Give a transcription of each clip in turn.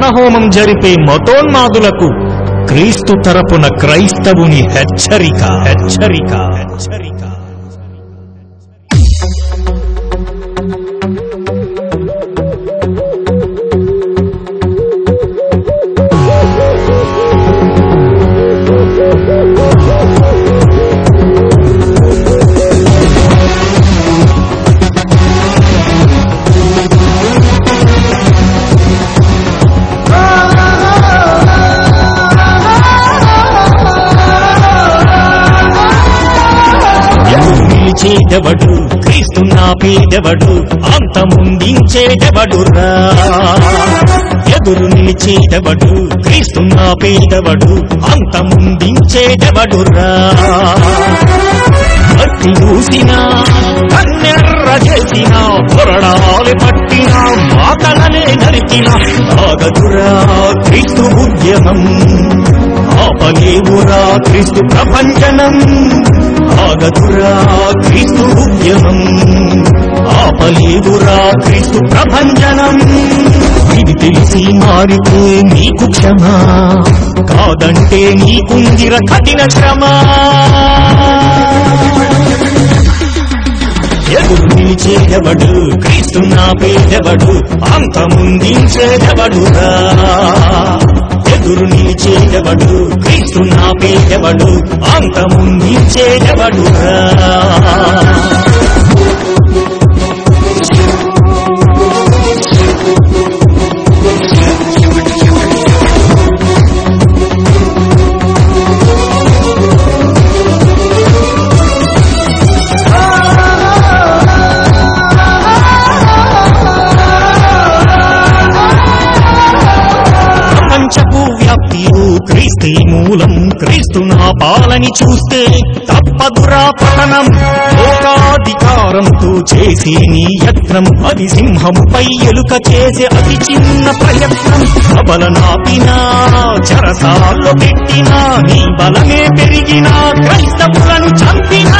మారణహోమం జరిపే మతోన్మాదులకు క్రీస్తు తరపున క్రైస్తవుని హెచ్చరిక హెచ్చరిక హెచ్చరిక ఎదురు నిలిచేదెవడు క్రీస్తు నాపేదెవడు అంతముందించేదెవడురా ఎదురు నిలిచేదెవడు క్రీస్తు నాపేదెవడు అంతముందించేదెవడురా మట్టి చూసినా కన్నెర్ర చేసిన పొరడాలి పట్టిన మాటలనే నరికిన ఆగదురా క్రీస్తు ఉద్యమం ఆపలేవురా క్రీస్తు ప్రపంచనం ఆగదురా క్రీస్తు ఉద్యమం ఆపలేవురా క్రీస్తు ప్రభంజనం ఇది తెలిసి మారితే నీకు క్షమ కాదంటే నీకుందిర కఠిన శ్రమ ఎదురు నిలిచేదెవడు క్రీస్తు నాపేదెవడు అంతముందించేదెవడురా ఎదురు నిలిచేదెవడు క్రీస్తు నాపేదెవడు అంతముందించేదెవడురా ప్రపంచపు వ్యాప్తియు క్రీస్తే మూలం క్రీస్తు నా పాలని చూస్తే తప్పదురా పతనం లోకాధికారంతో చేసే నీ యత్నం అది సింహంపై ఎలుక చేసే అతి చిన్న ప్రయత్నం సబల నాపినా చెరసాల్లో పెట్టినా నీ బలమే పెరిగినా క్రైస్తవులను చంపినా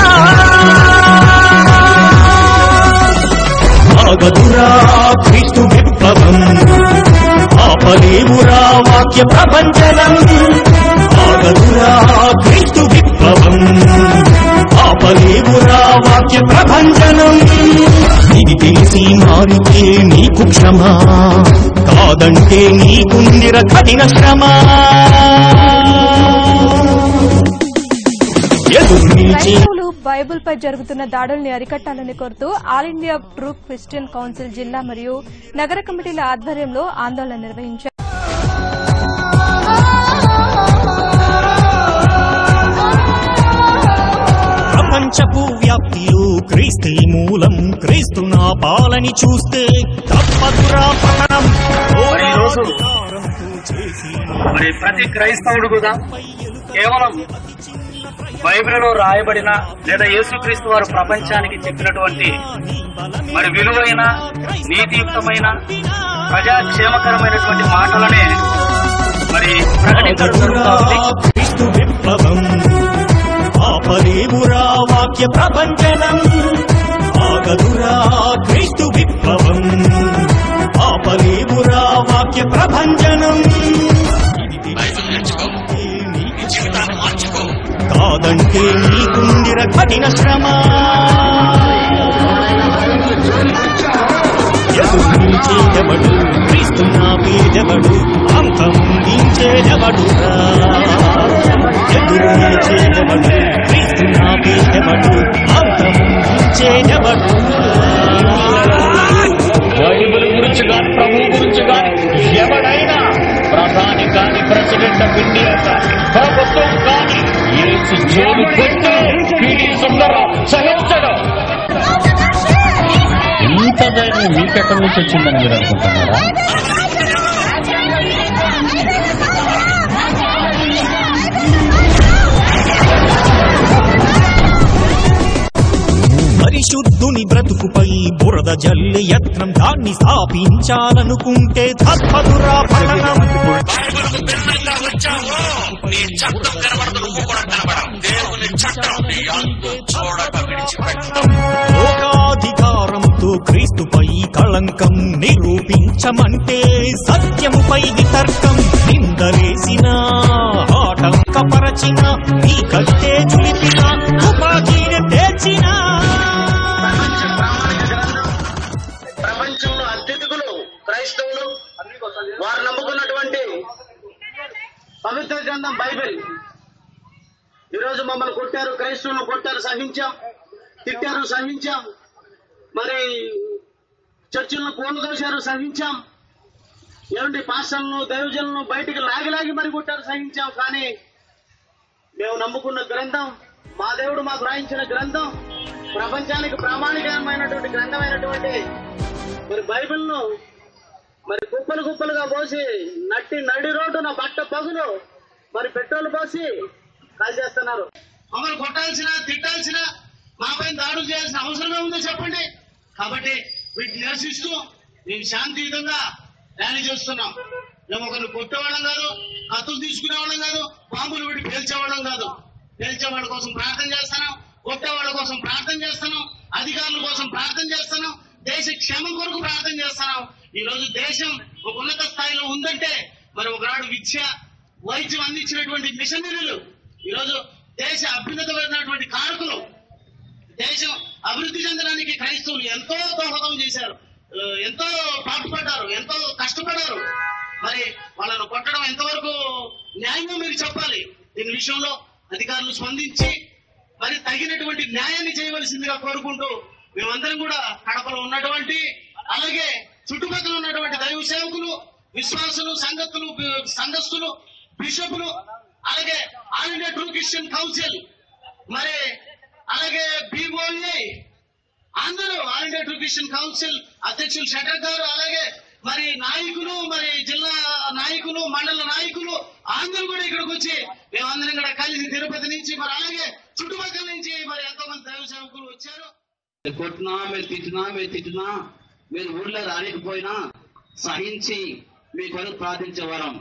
ఆగదురా క్రీస్తు విప్లవం ఆపలేవురా వాక్య ప్రపంచనం ఆగదురా క్రీస్తు విప్లవం ఆపలేవురా వాక్య ప్రభంజనం ఇది తెలిసి మారితే నీకు క్షమ కాదంటే నీకుందిర కఠిన శ్రమ ఎదురు నిలిచి క్రైస్తవులు బైబిల్ పై జరుగుతున్న దాడుల్ని అరికట్టాలని కోరుతూ all India true Christian council జిల్లా మరియు నగర కమిటీల ఆధ్వర్యంలో ఆందోళన నిర్వహించారు ప్రపంచపు వ్యాప్తిలో క్రీస్తే మూలం క్రీస్తు నా పాలని చూస్తే తప్పదురా పతనం మరి ఈరోజు ఓరాధికారంతో చేసి మరి ప్రతి క్రైస్తవుడు కూడా కేవలం బైబిల్లో రాయబడిన లేదా యేసుక్రీస్తు వారు ప్రపంచానికి చెప్పినటువంటి మరి విలువైన నీతియుక్తమైన ప్రజాక్షేమకరమైనటువంటి మాటలనే మరి ప్రకటించడం జరుగుతా ఉంది క్రీస్తు విప్లవం ఆపలేవురా వాక్య ప్రపంచనం ఆగదురా క్రీస్తు విప్లవం ఆపలేవురా వాక్య ప్రభంజనం కాదంటే నీకుందిర కఠిన శ్రమ ఎదురు నిలిచేదెవడు క్రీస్తు నా పేదెవడు అంతముందించేదెవడు ఎదురు నిలిచేదెవడు క్రీస్తు నా పేదెవడు అంతముందించేదెవడు బైబిల్ గురించి కానీ ప్రభు గురించి కానీ ఎవడైనా ప్రధాని కానీ ప్రెసిడెంట్ ఆఫ్ ఇండియా కానీ ప్రభుత్వం కానీ ఏసు జోలు పెట్టి పీడి సుందరం సహించడం ఇంత ధైర్యం మీకెక్కడి నుంచి వచ్చిందని మీరు అనుకుంటున్నారా పరిశుద్ధుని బ్రతుకుపై బురద జల్లి యత్నం దాన్ని స్థాపించాలనుకుంటే తప్పదురా పతనం లోకాధికారంతో క్రీస్తుపై కళంకం నిరూపించమంటే సత్యముపై వితర్కం నిందవేసిన ఆటంకపరచిన నీ కట్టే చులిపిన తుపాకీని తెచ్చిన ప్రపంచంలో అత్యధికులు క్రైస్తవులు వారు నమ్ముకున్నటువంటి పవిత్ర గ్రంథం బైబిల్ ఈరోజు మమ్మల్ని కొట్టారు క్రైస్తవులను కొట్టారు సహించాం తిట్టారు సహించాం మరి చర్చిలను కూలదోశారు సహించాం ఏమండి పాస్టర్లను దైవజనులను బయటికి లాగి లాగి మరి కొట్టారు సహించాం కానీ మేము నమ్ముకున్న గ్రంథం మా దేవుడు మాకు రాయించిన గ్రంథం ప్రపంచానికి ప్రామాణికమైనటువంటి గ్రంథమైనటువంటి మరి బైబిల్ను మరి కుప్పలు కుప్పలుగా పోసి నట్టి నడి రోడ్డున బట్ట పగులు మరి పెట్రోల్ పోసి కాల్చేస్తున్నారు మమ్మల్ని కొట్టాల్సిన తిట్టాల్సిన మాపై దాడులు చేయాల్సిన అవసరమే ఉందో చెప్పండి కాబట్టి వీటిని నిరసిస్తూ మేము శాంతియుతంగా ర్యాలీ చేస్తున్నాం మేము ఒకరిని కొట్టేవాళ్ళం కాదు కత్తులు తీసుకునేవాళ్ళం కాదు బాంబులు పెట్టి పేల్చేవాళ్ళం కాదు పేల్చేవాళ్ళ కోసం ప్రార్థన చేస్తున్నాం కొట్టేవాళ్ళ కోసం ప్రార్థన చేస్తున్నాం అధికారుల కోసం ప్రార్థన చేస్తున్నాం దేశ క్షేమం కొరకు ప్రార్థన చేస్తున్నాం ఈ రోజు దేశం ఒక ఉన్నత స్థాయిలో ఉందంటే మరి ఒకనాడు విద్య వైద్యం అందించినటువంటి మిషనరీలు ఈ రోజు దేశ అభ్యున్నతమైనటువంటి కారకులు దేశం అభివృద్ధి చెందడానికి క్రైస్తవులు ఎంతో దోహదం చేశారు ఆ, ఎంతో పాటుపడ్డారు ఎంతో కష్టపడ్డారు మరి వాళ్ళను కొట్టడం ఎంతవరకు న్యాయమో మీరు చెప్పాలి దీని విషయంలో అధికారులు స్పందించి మరి తగినటువంటి న్యాయాన్ని చేయవలసిందిగా కోరుకుంటూ మేమందరం కూడా కడపలో ఉన్నటువంటి అలాగే చుట్టుపక్కల ఉన్నటువంటి దైవ సేవకులు విశ్వాసులు సంగతులు సంఘస్థులు బిషపులు అలాగే all India true Christian council మరి అలాగే బీఓఏ అందరూ all India true Christian council అధ్యక్షులు శటర్ గారు అలాగే మరి నాయకులు మరి జిల్లా నాయకులు మండల నాయకులు అందరూ కూడా ఇక్కడికి వచ్చి మేమందరం కూడా కలిసి తిరుపతి నుంచి మరి అలాగే చుట్టుపక్కల నుంచి మరి ఎంతో మంది దైవ సేవకులు వచ్చారు మీరు కొట్టినా మీరు తిట్టినా మీరు తిట్టినా మీరు ఊర్లో రాలేకపోయినా సహించి మీ కొరకు ప్రార్థించే వరం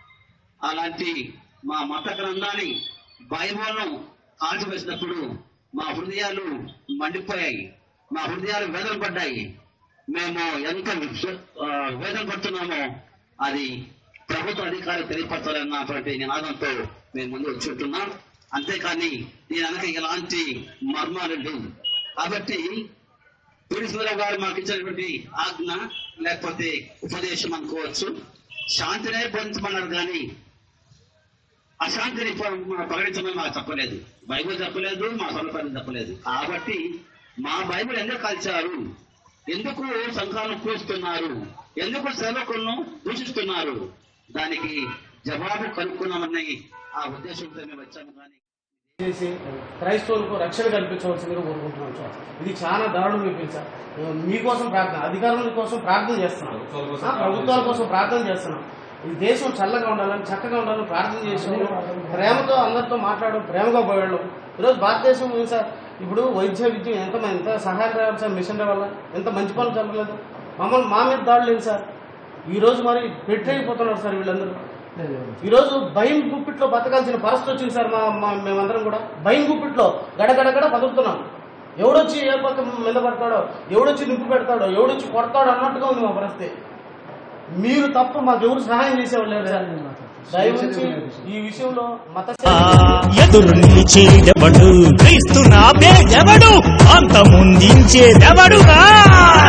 అలాంటి మా మత గ్రంథాన్ని బైబిల్ను కాల్చివేసినప్పుడు మా హృదయాలు మండిపోయాయి మా హృదయాలు వేదన పడ్డాయి మేము ఎంత విష- ఆ, వేదన పడుతున్నామో అది ప్రభుత్వ అధికారులు తెలియపరచాలన్నటువంటి నినాదంతో మేము ముందు వచ్చి ఉంటున్నాం అంతేకాని దీని వెనక ఎలాంటి మర్మాలు లేవు కాబట్టి పురుషురావు గారు మాకు ఇచ్చినటువంటి ఆజ్ఞ లేకపోతే ఉపదేశం అనుకోవచ్చు శాంతినే బోధించమన్నారు కానీ అశాంతిని ప- మా- ప్రకటించమని మాకు చెప్పలేదు బైబిల్ చెప్పలేదు మా సొంతం చెప్పలేదు కాబట్టి మా బైబిల్ ఎందుకు కలిశారు ఎందుకు సంఘాలను కూస్తున్నారు ఎందుకు సేవకులను దూషిస్తున్నారు దానికి జవాబు కనుక్కున్నామని ఆ ఉద్దేశంతో మేము వచ్చాము కానీ చేసి క్రైస్తవులకు రక్షణ కల్పించవలసిందిగా కోరుకుంటున్నాం సార్ ఇది చాలా దారుణం అయిపోయింది సార్ మీకోసం ప్రార్థన అధికారుల కోసం ప్రార్థన చేస్తున్నాం ఆ, ప్రభుత్వాల కోసం ప్రార్థన చేస్తున్నాం ఈ దేశం చల్లగా ఉండాలని చక్కగా ఉండాలని ప్రార్థన చేసాము ప్రేమతో అందరితో మాట్లాడడం ప్రేమగా పోయాడు ఈరోజు భారతదేశం ఉంది సార్ ఇప్పుడు వైద్య విద్య ఎంత మ- ఎంత సహాయం రావాలి సార్ మిషనరీ వల్ల ఎంత మంచి పనులు జరగలేదు మమ్మల్ని మా మీద దాడులు లేదు సార్ ఈ రోజు మరి పెట్టయిపోతున్నారు సార్ వీళ్ళందరూ ఈ రోజు భయం గుప్పిట్లో బతకాల్సిన పరిస్థితి వచ్చింది సార్ మా మా- మేమందరం కూడా భయం గుప్పిట్లో గడగడగడ బతుకుతున్నాం ఎవడొచ్చి ఏ పక్క మీద పడతాడో ఎవడొచ్చి నిప్పు పెడతాడో ఎవడొచ్చి కొడతాడో అన్నట్టుగా ఉంది మా పరిస్థితి మీరు తప్ప మాకు ఎవరు సహాయం చేసేవాళ్ళు లేరు సార్ దయవుంచి ఈ విషయంలో మత ఎదురు నిలిచేదెవడు క్రీస్తు నాపే ఎవడు అంత ముందించేదెవడుగా